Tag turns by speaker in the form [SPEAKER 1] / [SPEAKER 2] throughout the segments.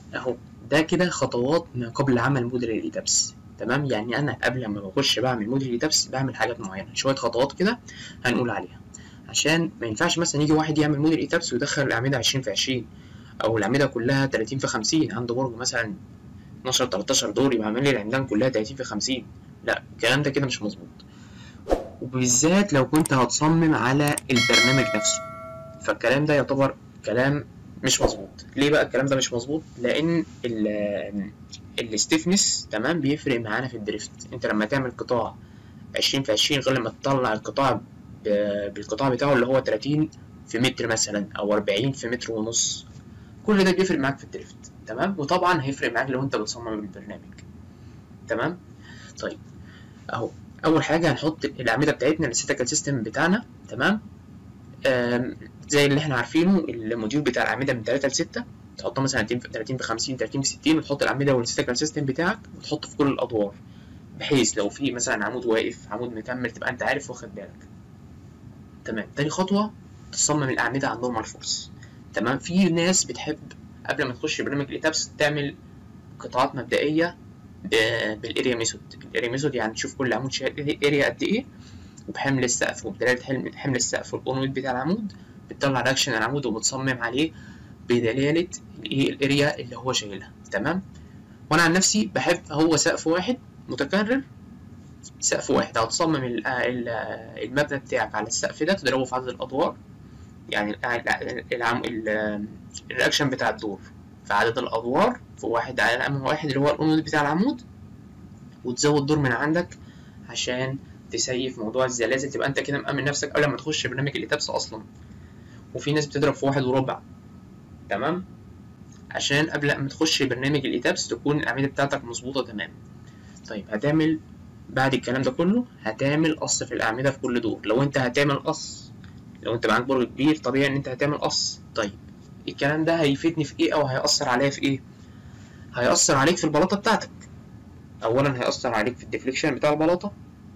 [SPEAKER 1] اهو ده كده خطوات ما قبل عمل موديل الايتابس تمام يعني انا قبل ما بخش بعمل موديل الايتابس بعمل حاجات معينه شويه خطوات كده هنقول عليها عشان ما ينفعش مثلا يجي واحد يعمل موديل ايتابس ويدخل الاعمده 20 في 20 او الاعمده كلها 30 في 50 عنده برج مثلا 12 13 دور يبقى عامل لي العمدان كلها 30 في 50 لا الكلام ده كده مش مظبوط وبالذات لو كنت هتصمم على البرنامج نفسه فالكلام ده يعتبر كلام مش مظبوط ليه بقى الكلام ده مش مظبوط لان الستيفنس تمام بيفرق معانا في الدريفت انت لما تعمل قطاع 20 في 20 غير لما تطلع القطاع بالقطاع بتاعه اللي هو 30 في متر مثلا او 40 في متر ونص كل ده بيفرق معاك في الدريفت تمام وطبعا هيفرق معاك لو انت بتصمم بالبرنامج تمام طيب اهو اول حاجه هنحط الاعمده بتاعتنا الستاتيكال سيستم بتاعنا تمام زي اللي احنا عارفينه الموديول بتاع الاعمده من 3 ل 6 تحطها مثلا 30 ب 50 30 ب 60 وتحط الاعمده والستاتيكال سيستم بتاعك وتحطه في كل الادوار بحيث لو في مثلا عمود واقف عمود مكمل تبقى انت عارف واخد بالك تمام تاني خطوه تصمم الاعمده على النورمال فورس تمام في ناس بتحب قبل ما تخش برنامج الايتابس تعمل قطاعات مبدئيه بالاريا ميثود الاريا ميثود يعني تشوف كل عمود شايل اريا قد ايه وبحمل السقف وبدلاله حمل السقف والاونويت بتاع العمود بتطلع رياكشن العمود وبتصمم عليه بدلاله الايه الاريا اللي هو شايلها تمام وانا عن نفسي بحب هو سقف واحد متكرر سقف واحد هتصمم المبنى بتاعك على السقف ده تضربه في عدد الادوار يعني العم... الرياكشن بتاع الدور في عدد الادوار في واحد على امر واحد اللي هو الاونود بتاع العمود وتزود دور من عندك عشان تسيف موضوع الزلازل تبقى انت كده مأمن نفسك قبل ما تخش برنامج الايتابس اصلا وفي ناس بتضرب في واحد وربع تمام عشان قبل ما تخش برنامج الايتابس تكون الاعمده بتاعتك مظبوطه تمام طيب هتعمل بعد الكلام ده كله هتعمل قص في الاعمده في كل دور لو انت هتعمل قص لو انت معاك برج كبير طبيعي ان انت هتعمل قص طيب الكلام ده هيفيدني في ايه او هيأثر عليا في ايه هيأثر عليك في البلاطه بتاعتك اولا هيأثر عليك في الديفليكشن بتاع البلاطه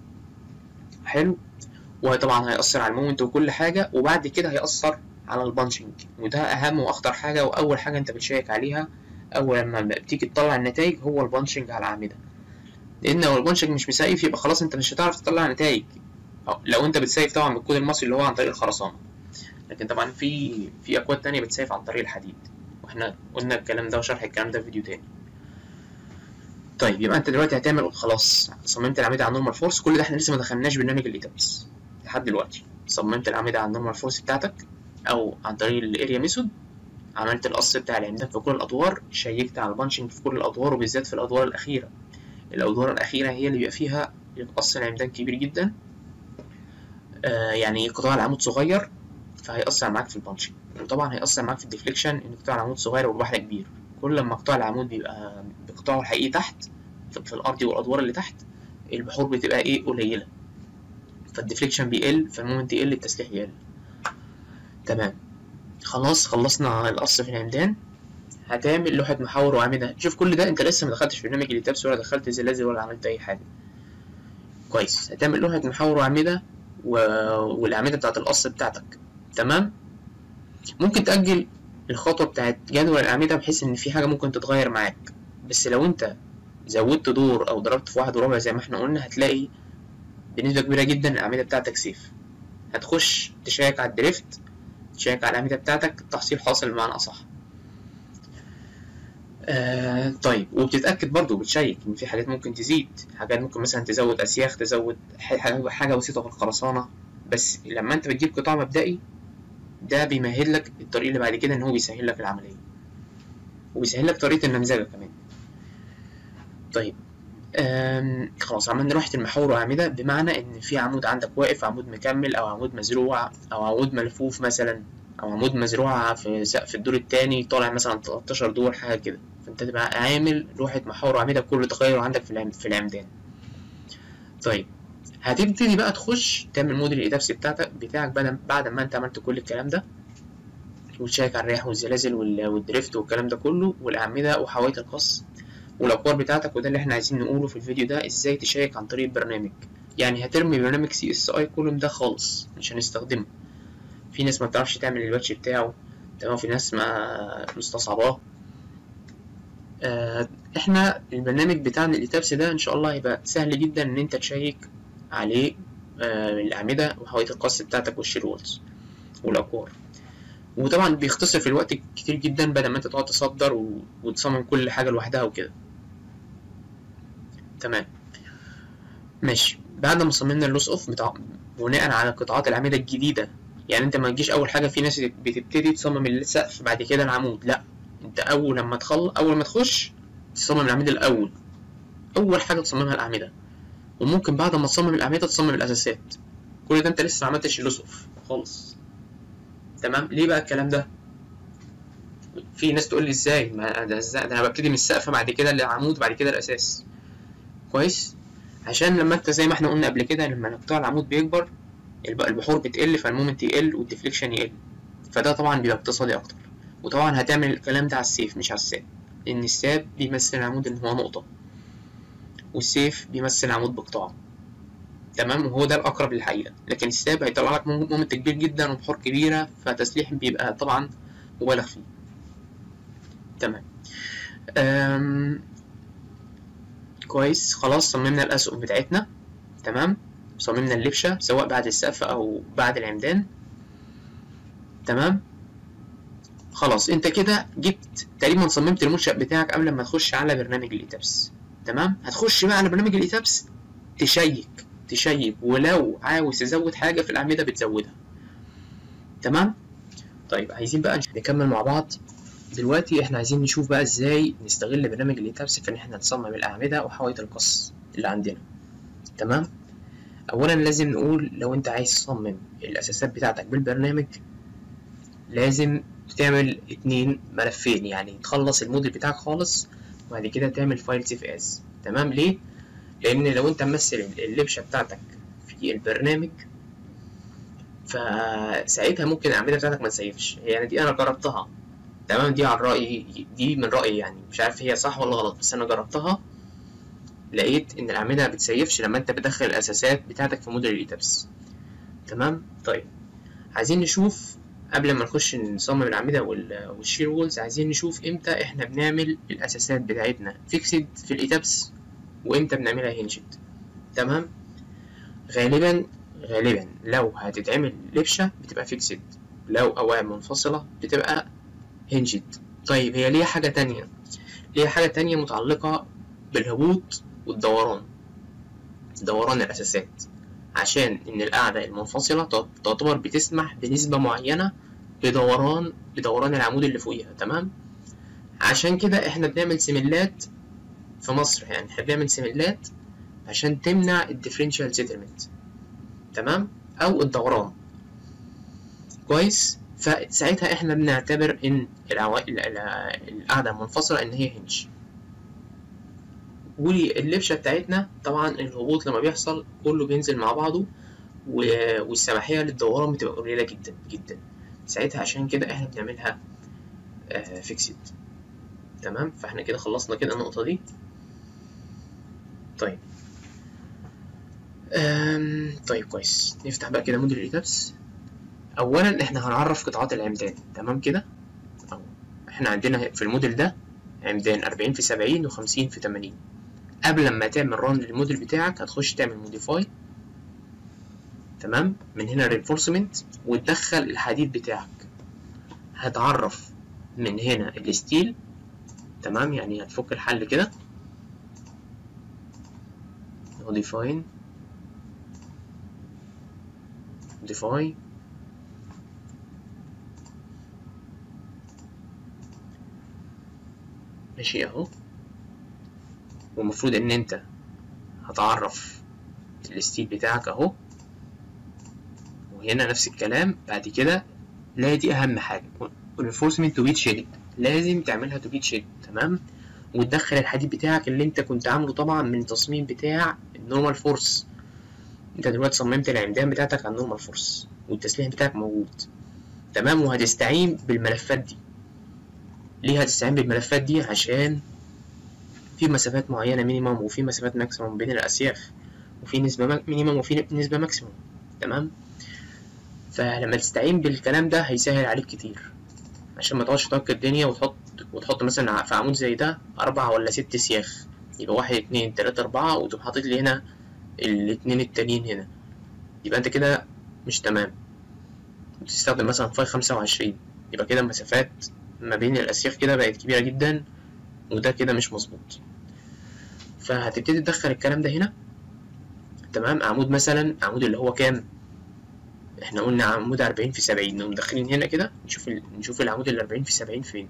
[SPEAKER 1] حلو وطبعا هيأثر على المومنت وكل حاجه وبعد كده هيأثر على البانشنج وده اهم واخطر حاجه واول حاجه انت بتشيك عليها اول لما بتيجي تطلع النتائج هو البانشنج على الاعمده لان لو البانشنج مش مسيف يبقى خلاص انت مش هتعرف تطلع نتائج لو انت بتسيف طبعا بالكود المصري اللي هو عن طريق الخرسانه لكن طبعا في في اكواد تانية بتسيف عن طريق الحديد واحنا قلنا الكلام ده وشرح الكلام ده في فيديو تاني طيب يبقى انت دلوقتي هتعمل خلاص صممت الاعمده على النورمال فورس كل ده احنا لسه ما دخلناش برنامج الايتابس لحد دلوقتي صممت الاعمده على النورمال فورس بتاعتك او عن طريق الاريا ميثود عملت القص بتاع العمدان في كل الادوار شيكت على البانشنج في كل الادوار وبالذات في الادوار الاخيره الادوار الاخيره هي اللي بيبقى فيها قص العمدان كبير جدا آه يعني قطاع العمود صغير فهيأثر معاك في البانشنج وطبعا هيأثر معاك في الديفليكشن ان قطاع العمود صغير والبحر كبير كل ما قطاع العمود بيبقى بقطاعه الحقيقي تحت في الارض والادوار اللي تحت البحور بتبقى ايه قليله فالديفليكشن بيقل فالمومنت يقل التسليح يقل تمام خلاص خلصنا القص في العمدان هتعمل لوحة محاور وأعمدة شوف كل ده انت لسه ما دخلتش في برنامج التابس ولا دخلت زلازل ولا عملت أي حاجة كويس هتعمل لوحة محاور وأعمدة و... والأعمدة بتاعت القص بتاعتك تمام ممكن تأجل الخطوة بتاعت جدول الأعمدة بحيث إن في حاجة ممكن تتغير معاك بس لو أنت زودت دور أو ضربت في واحد وربع زي ما احنا قلنا هتلاقي بنسبة كبيرة جدا الأعمدة بتاعتك سيف هتخش تشيك على الدريفت تشيك على الأعمدة بتاعتك التحصيل حاصل بمعنى أصح آه طيب وبتتأكد برضو بتشيك إن في حاجات ممكن تزيد حاجات ممكن مثلا تزود أسياخ تزود حاجة, حاجة بسيطة في الخرسانة بس لما أنت بتجيب قطاع مبدئي ده بيمهد لك الطريق اللي بعد كده إن هو بيسهل لك العملية وبيسهل لك طريقة النمذجة كمان طيب خلاص عملنا لوحة المحور وأعمدة بمعنى إن في عمود عندك واقف عمود مكمل أو عمود مزروع أو عمود ملفوف مثلا أو عمود مزروع في سقف الدور التاني طالع مثلا 13 دور حاجة كده فأنت تبقى عامل لوحة محور وأعمدة بكل تغير عندك في في العمدان طيب هتبتدي بقى تخش تعمل موديل الإيتابسي بتاعتك بتاعك بعد بعد ما أنت عملت كل الكلام ده وتشيك على الرياح والزلازل والدريفت والكلام ده كله والأعمدة وحواية القص والاقوار بتاعتك وده اللي احنا عايزين نقوله في الفيديو ده ازاي تشيك عن طريق البرنامج يعني هترمي برنامج سي اس اي كولوم ده خالص مش هنستخدمه في ناس ما بتعرفش تعمل الباتش بتاعه تمام في ناس ما مستصعباه آه احنا البرنامج بتاعنا الايتابس ده ان شاء الله هيبقى سهل جدا ان انت تشيك عليه آه الاعمده وحوايه القص بتاعتك والشير وولز والاكوار وطبعا بيختصر في الوقت كتير جدا بدل ما انت تقعد تصدر و... وتصمم كل حاجه لوحدها وكده تمام ماشي بعد ما صممنا اللوس اوف بتاع... بناء على قطاعات الاعمده الجديده يعني انت ما تجيش اول حاجه في ناس بتبتدي تصمم السقف بعد كده العمود لا انت اول لما تخلص اول ما تخش تصمم الاعمده الاول اول حاجه تصممها الاعمده وممكن بعد ما تصمم الاعمده تصمم الاساسات كل ده انت لسه ما عملتش اللوس اوف خالص تمام ليه بقى الكلام ده في ناس تقول لي ازاي ما ده ازاي ده انا ببتدي من السقف بعد كده العمود بعد كده الاساس كويس عشان لما انت زي ما احنا قلنا قبل كده لما قطاع العمود بيكبر البحور بتقل فالمومنت يقل والديفليكشن يقل فده طبعا بيبقى اقتصادي اكتر وطبعا هتعمل الكلام ده على السيف مش على الساب لان الساب بيمثل العمود ان هو نقطة والسيف بيمثل العمود بقطاع تمام وهو ده الاقرب للحقيقة لكن الساب هيطلع لك مومنت كبير جدا وبحور كبيرة فتسليح بيبقى طبعا مبالغ فيه تمام أم... كويس خلاص صممنا الاسقف بتاعتنا تمام صممنا اللبشة سواء بعد السقف أو بعد العمدان تمام خلاص انت كده جبت تقريبا صممت المنشأ بتاعك قبل ما تخش على برنامج الإيتابس تمام هتخش بقى على برنامج الإيتابس تشيك تشيك ولو عاوز تزود حاجة في الأعمدة بتزودها تمام طيب عايزين بقى نكمل مع بعض دلوقتي احنا عايزين نشوف بقى ازاي نستغل برنامج الإيتابس في ان احنا نصمم الأعمدة وحواية القص اللي عندنا تمام اولا لازم نقول لو انت عايز تصمم الاساسات بتاعتك بالبرنامج لازم تعمل اتنين ملفين يعني تخلص الموديل بتاعك خالص وبعد كده تعمل فايل سيف از تمام ليه لان لو انت ممثل اللبشه بتاعتك في البرنامج فساعتها ممكن الاعمده بتاعتك ما تسيفش يعني دي انا جربتها تمام دي عن رايي دي من رايي يعني مش عارف هي صح ولا غلط بس انا جربتها لقيت ان الاعمده ما بتسيفش لما انت بتدخل الاساسات بتاعتك في موديل الايتابس تمام طيب عايزين نشوف قبل ما نخش نصمم الاعمده والشير وولز عايزين نشوف امتى احنا بنعمل الاساسات بتاعتنا فيكسد في الايتابس وامتى بنعملها هنجد تمام غالبا غالبا لو هتتعمل لبشه بتبقى فيكسد لو قوائم منفصله بتبقى هنجد طيب هي ليها حاجه تانية ليها حاجه تانية متعلقه بالهبوط والدوران دوران الأساسات عشان إن القاعدة المنفصلة تعتبر بتسمح بنسبة معينة بدوران بدوران العمود اللي فوقيها تمام عشان كده احنا بنعمل سيميلات في مصر يعني احنا بنعمل سيميلات عشان تمنع الديفرنشال سيتلمنت تمام او الدوران كويس فساعتها احنا بنعتبر ان العو... القاعدة المنفصلة ان هي هنج واللبشه بتاعتنا طبعا الهبوط لما بيحصل كله بينزل مع بعضه والسماحيه للدوران بتبقى قليله جدا جدا ساعتها عشان كده احنا بنعملها آه فيكسد تمام فاحنا كده خلصنا كده النقطه دي طيب آم طيب كويس نفتح بقى كده موديل الايتابس اولا احنا هنعرف قطاعات العمدان تمام كده احنا عندنا في الموديل ده عمدان 40 في 70 و50 في 80 قبل ما تعمل ران للموديل بتاعك هتخش تعمل موديفاي تمام من هنا رينفورسمنت وتدخل الحديد بتاعك هتعرف من هنا الستيل تمام يعني هتفك الحل كده موديفاين موديفاي ماشي اهو والمفروض ان انت هتعرف الستيل بتاعك اهو وهنا نفس الكلام بعد كده لا دي اهم حاجه reinforcement to be shaded لازم تعملها to be shaded تمام وتدخل الحديد بتاعك اللي انت كنت عامله طبعا من تصميم بتاع النورمال فورس انت دلوقتي صممت العمدان بتاعتك على النورمال فورس والتسليح بتاعك موجود تمام وهتستعين بالملفات دي ليه هتستعين بالملفات دي عشان في مسافات معينة مينيمم وفي مسافات ماكسيموم بين الأسياف وفي نسبة مينيمم وفي نسبة ماكسيموم تمام فلما تستعين بالكلام ده هيسهل عليك كتير عشان ما تقعدش تعك الدنيا وتحط وتحط مثلا في عمود زي ده أربعة ولا ست سياخ يبقى واحد اتنين تلاتة أربعة وتقوم حاطط لي هنا الاتنين التانيين هنا يبقى أنت كده مش تمام وتستخدم مثلا فاي خمسة وعشرين يبقى كده المسافات ما بين الأسياخ كده بقت كبيرة جدا وده كده مش مظبوط فهتبتدي تدخل الكلام ده هنا تمام عمود مثلا عمود اللي هو كام احنا قلنا عمود أربعين في سبعين نقوم داخلين هنا كده نشوف ال... نشوف العمود الأربعين في سبعين فين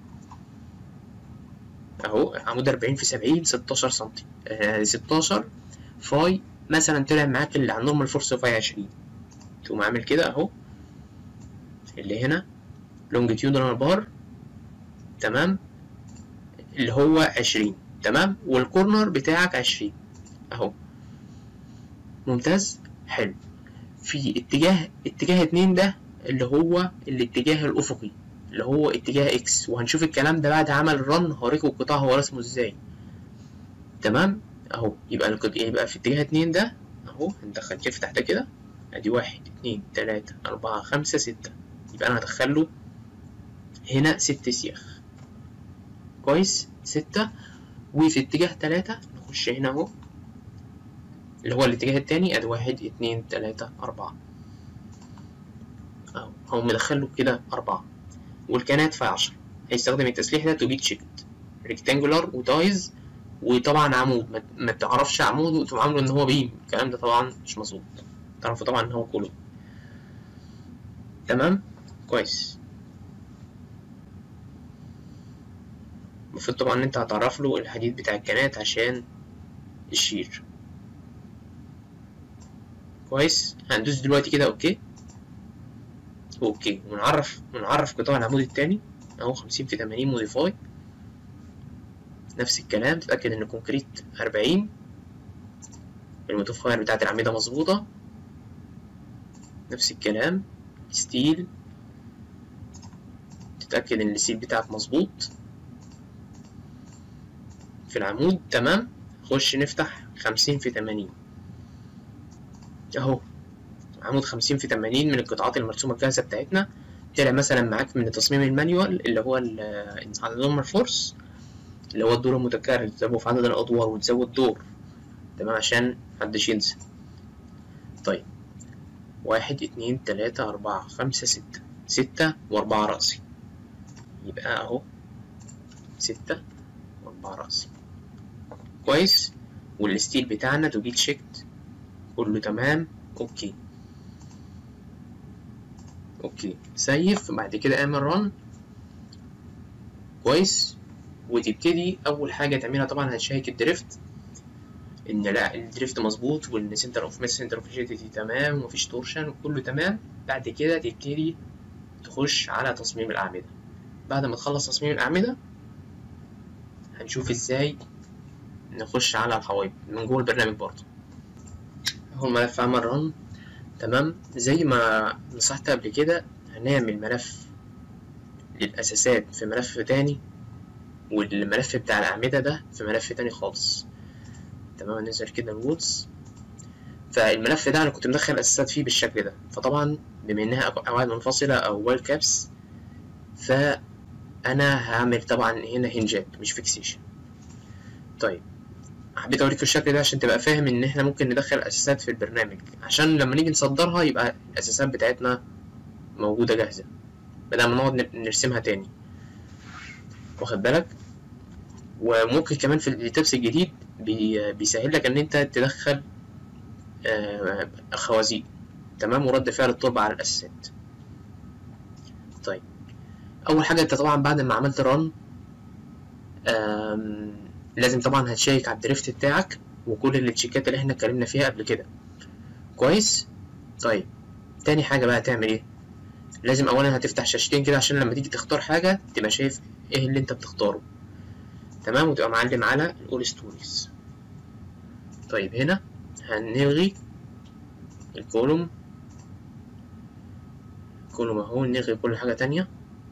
[SPEAKER 1] اهو عمود أربعين في سبعين ستاشر سنتي آه ستاشر فاي مثلا طلع معاك اللي على النورمال فورس فاي عشرين تقوم عامل كده اهو اللي هنا لونجيتيودنال بار تمام اللي هو عشرين تمام والكورنر بتاعك عشرين اهو ممتاز حلو في اتجاه اتجاه اتنين ده اللي هو الاتجاه الافقي اللي هو اتجاه اكس وهنشوف الكلام ده بعد عمل رن هوريكم القطاع هو رسمه ازاي تمام اهو يبقى القط... يبقى في اتجاه اتنين ده اهو هندخل كيف تحت كده ادي واحد اتنين تلاتة اربعة خمسة ستة يبقى انا هدخله هنا ست سياخ كويس ستة وفي اتجاه تلاتة نخش هنا اهو اللي هو الاتجاه التاني ادي واحد اتنين تلاتة اربعة اهو هو مدخله كده اربعة والكانات في عشرة هيستخدم التسليح ده تو بي تشيكت ريكتانجولار وتايز وطبعا عمود ما, ما تعرفش عمود وتقوم عامله ان هو بيم الكلام ده طبعا مش مظبوط تعرفوا طبعا ان هو كولوم تمام كويس المفروض طبعا ان انت هتعرف له الحديد بتاع الكانات عشان الشير كويس هندوس دلوقتي كده اوكي اوكي ونعرف ونعرف قطاع العمود التاني اهو خمسين في تمانين موديفاي نفس الكلام تتأكد ان الكونكريت أربعين الموديفاير بتاعت الأعمدة مظبوطة نفس الكلام ستيل تتأكد ان الستيل بتاعك مظبوط في العمود تمام خش نفتح خمسين في تمانين اهو عمود خمسين في تمانين من القطاعات المرسومة الجاهزة بتاعتنا طلع مثلا معاك من التصميم المانيوال اللي هو على نورمال فورس اللي هو الدور المتكرر تزود في عدد الأدوار وتزود دور تمام عشان محدش ينسى طيب واحد اتنين تلاتة أربعة خمسة ستة ستة وأربعة رأسي يبقى أهو ستة وأربعة رأسي كويس والستيل بتاعنا تو بي تشيكت كله تمام اوكي اوكي سيف بعد كده اعمل رن كويس وتبتدي اول حاجه تعملها طبعا هتشيك الدريفت ان لا الدريفت مظبوط وان سنتر اوف ميس سنتر اوف ريجيديتي تمام ومفيش تورشن وكله تمام بعد كده تبتدي تخش على تصميم الاعمده بعد ما تخلص تصميم الاعمده هنشوف ازاي نخش على الحوايب من جوه البرنامج برضه اهو الملف عمل رن تمام زي ما نصحت قبل كده هنعمل ملف للأساسات في ملف تاني والملف بتاع الأعمدة ده في ملف تاني خالص تمام ننزل كده الوودز فالملف ده أنا كنت مدخل الأساسات فيه بالشكل ده فطبعا بما إنها قواعد منفصلة أو وايل كابس فأنا هعمل طبعا هنا هنجات مش فيكسيشن طيب حبيت اوريك الشكل ده عشان تبقى فاهم ان احنا ممكن ندخل اساسات في البرنامج عشان لما نيجي نصدرها يبقى الاساسات بتاعتنا موجوده جاهزه بدل ما نقعد نرسمها تاني واخد بالك وممكن كمان في التبس الجديد بي بيسهل لك ان انت تدخل آه خوازيق تمام ورد فعل التربة على الاساسات طيب اول حاجه انت طبعا بعد ما عملت رن لازم طبعا هتشيك على الدريفت بتاعك وكل التشيكات اللي احنا اتكلمنا فيها قبل كده كويس طيب تاني حاجه بقى هتعمل ايه لازم اولا هتفتح شاشتين كده عشان لما تيجي تختار حاجه تبقى شايف ايه اللي انت بتختاره تمام وتبقى معلم على الاول ستوريز طيب هنا هنلغي الكولوم كولوم اهو نلغي كل حاجه تانية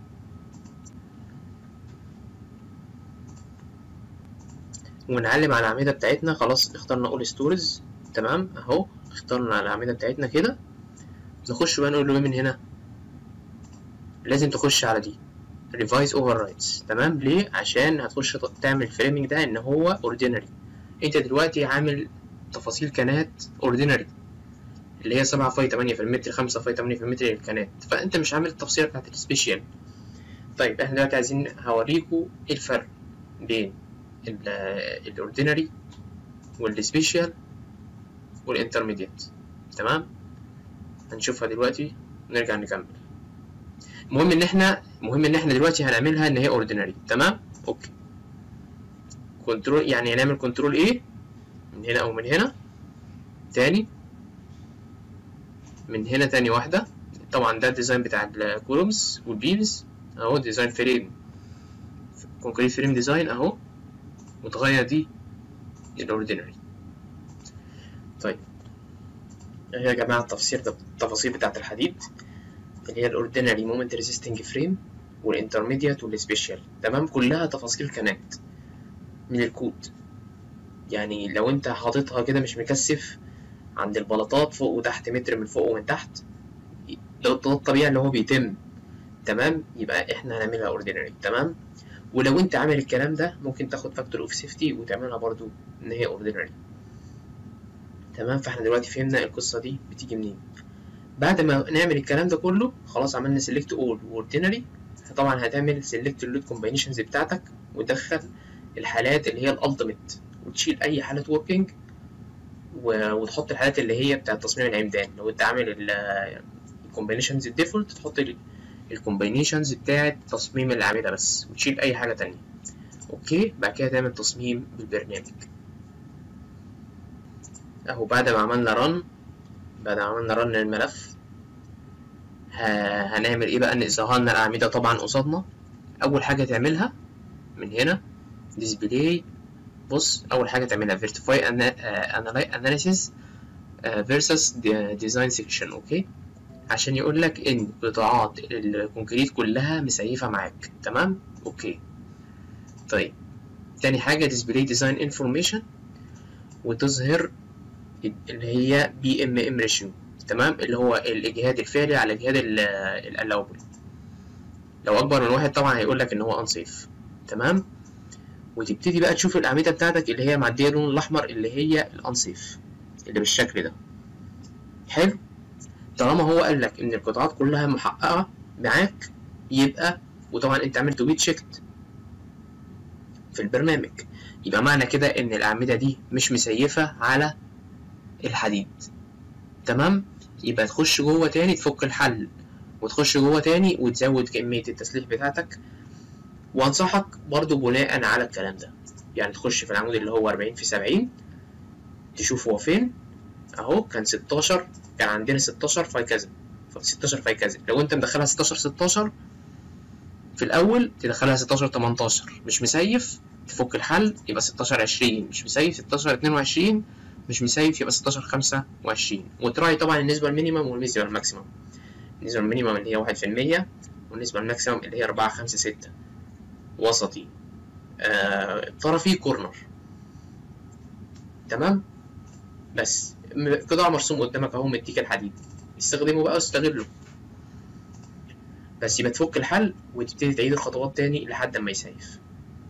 [SPEAKER 1] ونعلم على الأعمدة بتاعتنا خلاص اخترنا اول ستوريز تمام اهو اخترنا على الأعمدة بتاعتنا كده نخش بقى نقول له ايه من هنا لازم تخش على دي ريفايز اوفر رايتس تمام ليه عشان هتخش تعمل فريمنج ده ان هو اوردينري انت دلوقتي عامل تفاصيل كانات اوردينري اللي هي 7 فاي 8 في المتر 5 فاي 8 في المتر للكانات فانت مش عامل التفصيله بتاعت السبيشال طيب احنا دلوقتي عايزين هوريكم ايه الفرق بين الاوردينري والسبيشال والانترميديت تمام هنشوفها دلوقتي ونرجع نكمل المهم ان احنا المهم ان احنا دلوقتي هنعملها ان هي اوردينري تمام اوكي كنترول يعني هنعمل كنترول ايه من هنا او من هنا تاني من هنا تاني واحدة طبعا ده الديزاين بتاع الكولومز والبيمز اهو ديزاين فريم كونكريت فريم ديزاين اهو وتغير دي الاوردينري طيب اهي يا جماعة التفسير ده التفاصيل بتاعة الحديد اللي هي الاوردينري مومنت ريزيستنج فريم والانترميديات والسبيشال تمام كلها تفاصيل كانت من الكود يعني لو انت حاططها كده مش مكثف عند البلاطات فوق وتحت متر من فوق ومن تحت ده الطبيعي اللي هو بيتم تمام يبقى احنا هنعملها اوردينري تمام ولو انت عامل الكلام ده ممكن تاخد فاكتور اوف سيفتي وتعملها برضو ان هي اوردينري تمام فاحنا دلوقتي فهمنا القصه دي بتيجي منين بعد ما نعمل الكلام ده كله خلاص عملنا سيلكت اول واوردينري طبعا هتعمل سيلكت اللود كومبينيشنز بتاعتك وتدخل الحالات اللي هي الالتيميت وتشيل اي حاله وركينج وتحط الحالات اللي هي بتاعت تصميم العمدان لو انت عامل الكومبينيشنز الديفولت تحط الكومبينيشنز بتاعت تصميم الاعمده بس وتشيل اي حاجه تانية اوكي بعد كده تعمل تصميم بالبرنامج اهو بعد ما عملنا رن بعد ما عملنا رن الملف هنعمل ايه بقى ان ظهرنا الاعمده طبعا قصادنا اول حاجه تعملها من هنا ديسبلاي بص اول حاجه تعملها verify analysis versus design section اوكي عشان يقول لك ان قطاعات الكونكريت كلها مسيفه معاك تمام اوكي طيب تاني حاجه display design information وتظهر اللي هي بي ام ام ريشيو تمام اللي هو الاجهاد الفعلي على الاجهاد الالاوبل لو اكبر من واحد طبعا هيقول لك ان هو انصيف تمام وتبتدي بقى تشوف الأعمدة بتاعتك اللي هي معدية اللون الأحمر اللي هي الأنصيف اللي بالشكل ده حلو طالما هو قال لك إن القطاعات كلها محققة معاك يبقى وطبعا أنت عملت ويت شيكت في البرنامج يبقى معنى كده إن الأعمدة دي مش مسيفة على الحديد تمام يبقى تخش جوه تاني تفك الحل وتخش جوه تاني وتزود كمية التسليح بتاعتك وانصحك برضو بناء على الكلام ده يعني تخش في العمود اللي هو 40 في 70 تشوف هو فين اهو كان 16 كان عندنا 16 في كذا 16 في كذا لو انت مدخلها 16 16 في الاول تدخلها 16 18 مش مسيف تفك الحل يبقى 16 20 مش مسيف 16 22 مش مسيف يبقى 16 25 وتراعي طبعا النسبة المينيمم والنسبة الماكسيمم النسبة المينيمم اللي هي 1% والنسبة الماكسيمم اللي هي 4 5 6 وسطي آه طرفي كورنر تمام بس قطاع مرسوم قدامك اهو مديك الحديد استخدمه بقى واستغله بس يبقى تفك الحل وتبتدي تعيد الخطوات تاني لحد ما يسيف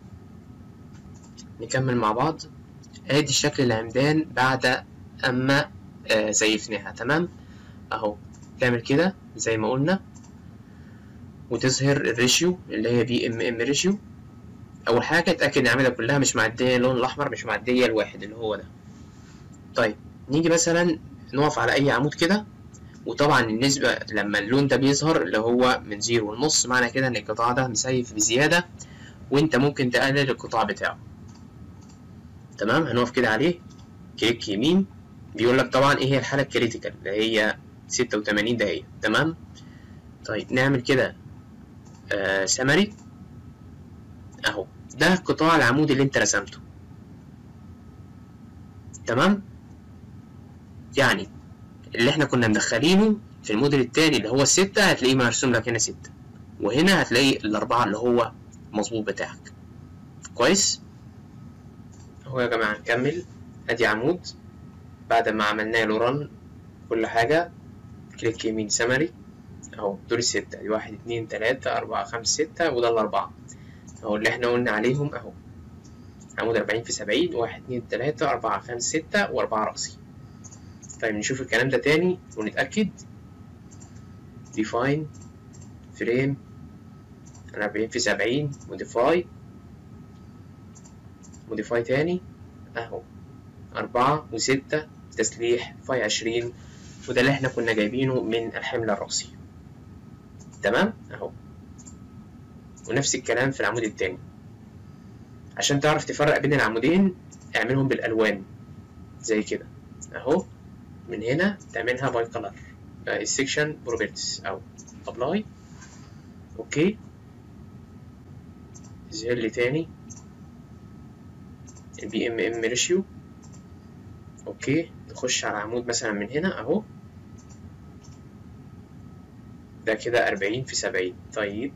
[SPEAKER 1] نكمل مع بعض ادي شكل العمدان بعد اما آه سيفناها تمام اهو تعمل كده زي ما قلنا وتظهر الريشيو اللي هي بي ام ام ريشيو اول حاجه اتاكد ان الاعمده كلها مش معديه اللون الاحمر مش معديه الواحد اللي هو ده طيب نيجي مثلا نقف على اي عمود كده وطبعا النسبة لما اللون ده بيظهر اللي هو من زيرو ونص معنى كده ان القطاع ده مسيف بزيادة وانت ممكن تقلل القطاع بتاعه تمام هنقف كده عليه كليك يمين بيقول لك طبعا ايه هي الحالة الكريتيكال اللي هي ستة وتمانين دقيقة تمام طيب نعمل كده آه سمري اهو ده قطاع العمود اللي انت رسمته تمام يعني اللي احنا كنا مدخلينه في الموديل التاني اللي هو الستة هتلاقيه مرسوم لك هنا ستة وهنا هتلاقي الأربعة اللي هو مظبوط بتاعك كويس اهو يا جماعة نكمل ادي عمود بعد ما عملنا له رن كل حاجة كليك يمين سمري اهو دول الستة دي واحد اتنين تلاتة أربعة خمسة ستة وده الأربعة اهو اللي احنا قلنا عليهم اهو عمود أربعين في سبعين واحد اتنين تلاتة أربعة خمسة ستة وأربعة رأسي طيب نشوف الكلام ده تاني ونتأكد define frame أربعين في سبعين modify modify تاني أهو أربعة وستة تسليح فاي عشرين وده اللي احنا كنا جايبينه من الحمل الرأسي تمام اهو ونفس الكلام في العمود التاني عشان تعرف تفرق بين العمودين اعملهم بالالوان زي كده اهو من هنا تعملها باي كلر السكشن بروبرتيز او ابلاي اوكي ظهر لي تاني البي ام ام ريشيو اوكي نخش على عمود مثلا من هنا اهو ده كده أربعين في سبعين طيب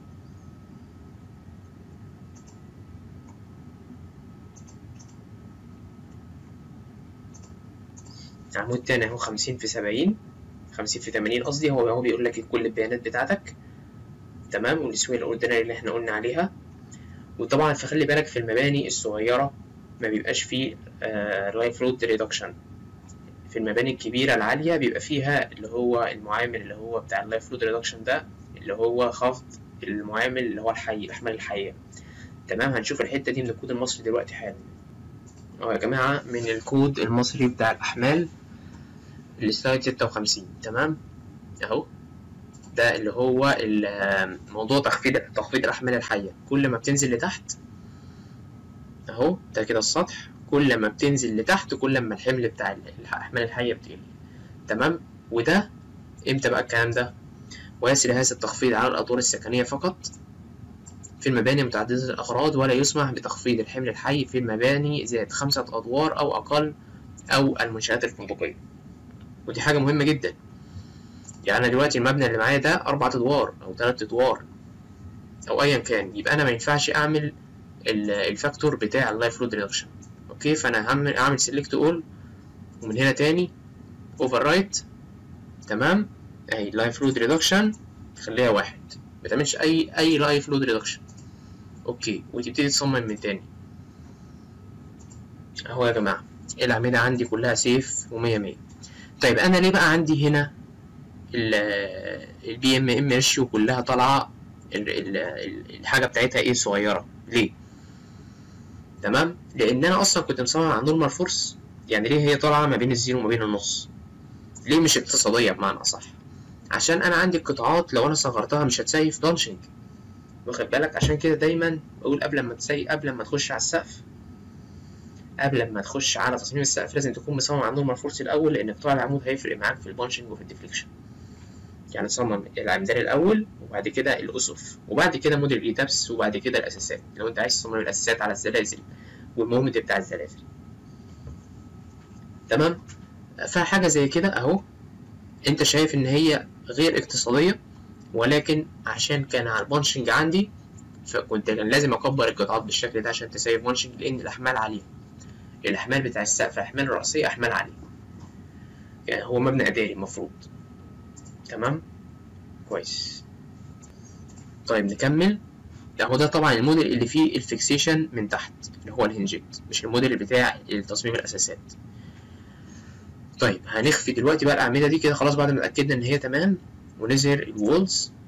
[SPEAKER 1] عمود تاني اهو خمسين في سبعين خمسين في تمانين قصدي هو هو بيقول لك كل البيانات بتاعتك تمام والاسوية الاوردينري اللي احنا قلنا عليها وطبعا فخلي بالك في المباني الصغيرة ما بيبقاش فيه لايف لود ريدكشن في المباني الكبيرة العالية بيبقى فيها اللي هو المعامل اللي هو بتاع اللايف لود ريدكشن ده اللي هو خفض المعامل اللي هو الحي الأحمال الحية تمام هنشوف الحتة دي من الكود المصري دلوقتي حالا اهو يا جماعة من الكود المصري بتاع الأحمال السلايد ستة وخمسين تمام اهو ده اللي هو موضوع تخفيض تخفيض الأحمال الحية كل ما بتنزل لتحت اهو ده كده السطح كل ما بتنزل لتحت كل ما الحمل بتاع الأحمال الحية بتقل تمام وده امتى بقى الكلام ده ويسري هذا التخفيض على الأدوار السكنية فقط في المباني متعددة الأغراض ولا يسمح بتخفيض الحمل الحي في المباني ذات خمسة أدوار أو أقل أو المنشآت الفندقية ودي حاجة مهمة جدا يعني أنا دلوقتي المبنى اللي معايا ده أربع أدوار أو تلات أدوار أو أيا كان يبقى أنا ما ينفعش أعمل الفاكتور بتاع اللايف لود ريدكشن اوكي فانا هعمل اعمل سيلكت اول ومن هنا تاني اوفر رايت تمام اهي لايف لود ريدكشن خليها واحد ما تعملش اي اي لايف لود ريدكشن اوكي وتبتدي تصمم من تاني اهو يا جماعه الاعمده عندي كلها سيف ومية مية طيب انا ليه بقى عندي هنا البي ام ام ريشيو كلها طالعه الحاجه بتاعتها ايه صغيره ليه تمام لان انا اصلا كنت مصمم على نورمال فورس يعني ليه هي طالعه ما بين الزيرو وما بين النص ليه مش اقتصاديه بمعنى اصح عشان انا عندي القطاعات لو انا صغرتها مش هتسيف بانشنج واخد بالك عشان كده دايما بقول قبل ما تسي قبل ما تخش على السقف قبل ما تخش على تصميم السقف لازم تكون مصمم على نورمال فورس الاول لان قطاع العمود هيفرق معاك في البانشنج وفي الديفليكشن يعني تصمم العمدان الاول وبعد كده الاسف وبعد كده موديل الايتابس وبعد كده الاساسات لو انت عايز تصمم الاساسات على الزلازل والمومنت بتاع الزلازل تمام فحاجه زي كده اهو انت شايف ان هي غير اقتصاديه ولكن عشان كان على البانشنج عندي فكنت كان لازم اكبر القطاعات بالشكل ده عشان تسيف بانشنج لان الاحمال عاليه الاحمال بتاع السقف احمال رأسية احمال عاليه يعني هو مبنى اداري المفروض تمام كويس طيب نكمل اهو ده طبعا الموديل اللي فيه الفيكسيشن من تحت اللي هو الهنجت مش الموديل بتاع تصميم الاساسات طيب هنخفي دلوقتي بقى الاعمده دي كده خلاص بعد ما اتاكدنا ان هي تمام ونظهر الوولز